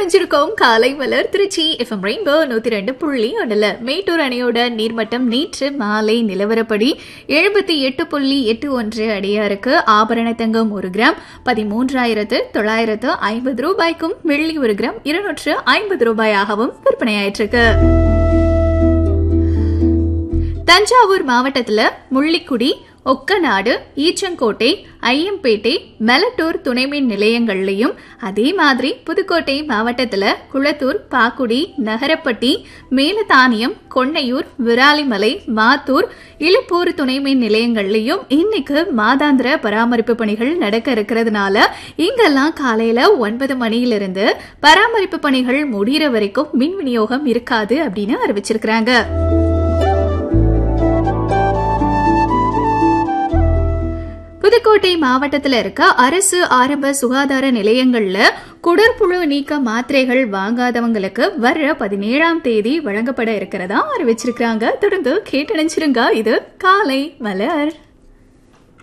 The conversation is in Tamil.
இணைஞ்சிருக்கோம் காலை மலர் திருச்சி எஃப்எம் ரெயின்போ நூத்தி ரெண்டு புள்ளி ஒண்ணுல மேட்டூர் அணையோட நீர்மட்டம் நேற்று மாலை நிலவரப்படி எழுபத்தி எட்டு புள்ளி எட்டு ஒன்று அடியா இருக்கு ஆபரண தங்கம் ஒரு கிராம் பதிமூன்றாயிரத்து தொள்ளாயிரத்து ஐம்பது ரூபாய்க்கும் வெள்ளி ஒரு கிராம் இருநூற்று ஐம்பது ரூபாயாகவும் விற்பனையாயிட்டிருக்கு தஞ்சாவூர் மாவட்டத்துல முள்ளிக்குடி ஒக்கநாடு ஈச்சங்கோட்டை ஐயம்பேட்டை மெலட்டூர் துணைமின் நிலையங்கள்லயும் அதே மாதிரி புதுக்கோட்டை மாவட்டத்துல குளத்தூர் பாக்குடி நகரப்பட்டி மேலதானியம் கொன்னையூர் விராலிமலை மாத்தூர் இழுப்பூர் துணைமின் நிலையங்கள்லயும் இன்னைக்கு மாதாந்திர பராமரிப்பு பணிகள் நடக்க இருக்கிறதுனால இங்கெல்லாம் காலையில ஒன்பது மணியிலிருந்து பராமரிப்பு பணிகள் முடிகிற வரைக்கும் மின் விநியோகம் இருக்காது அப்படின்னு அறிவிச்சிருக்கிறாங்க புதுக்கோட்டை மாவட்டத்தில் இருக்க அரசு ஆரம்ப சுகாதார நிலையங்கள்ல குடற்புழு நீக்க மாத்திரைகள் வாங்காதவங்களுக்கு வர்ற பதினேழாம் தேதி வழங்கப்பட இருக்கிறதா அறிவிச்சிருக்காங்க தொடர்ந்து கேட்டணிச்சிருங்க இது காலை மலர்